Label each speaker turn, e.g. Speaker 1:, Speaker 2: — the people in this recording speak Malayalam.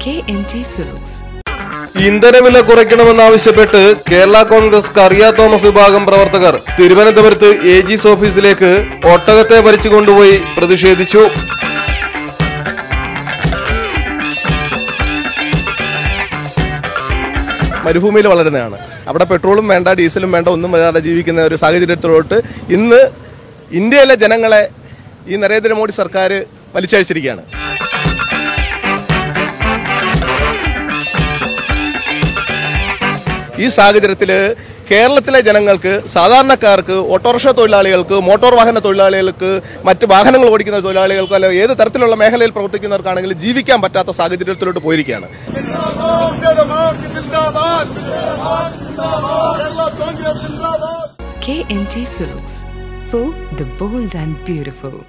Speaker 1: KMT Silks.
Speaker 2: ഇന്ധനവില കുറയ്ക്കണമെന്നാവശ്യപ്പെട്ട് കേരള കോൺഗ്രസ് കറിയ തോമസ് വിഭാഗം പ്രവർത്തകർ തിരുവനന്തപുരത്ത് എ ജിസ് ഓഫീസിലേക്ക് ഒട്ടകത്തെ ഭരിച്ചു കൊണ്ടുപോയി പ്രതിഷേധിച്ചു
Speaker 3: മരുഭൂമിയിൽ വളരുന്നതാണ് അവിടെ പെട്രോളും വേണ്ട ഡീസലും വേണ്ട ഒന്നും വരാതെ ജീവിക്കുന്ന ഒരു സാഹചര്യത്തിലോട്ട് ഇന്ന് ഇന്ത്യയിലെ ജനങ്ങളെ ഈ നരേന്ദ്രമോദി സർക്കാർ വലിച്ചഴിച്ചിരിക്കുകയാണ് ഈ സാഹചര്യത്തിൽ കേരളത്തിലെ ജനങ്ങൾക്ക് സാധാരണക്കാർക്ക് ഓട്ടോറിക്ഷ തൊഴിലാളികൾക്ക് മോട്ടോർ വാഹന തൊഴിലാളികൾക്ക് മറ്റ് വാഹനങ്ങൾ ഓടിക്കുന്ന തൊഴിലാളികൾക്ക് അല്ല ഏത് തരത്തിലുള്ള മേഖലയിൽ പ്രവർത്തിക്കുന്നവർക്കാണെങ്കിലും ജീവിക്കാൻ പറ്റാത്ത സാഹചര്യത്തിലോട്ട് പോയിരിക്കുകയാണ്
Speaker 1: KMT Silks. For the bold and beautiful.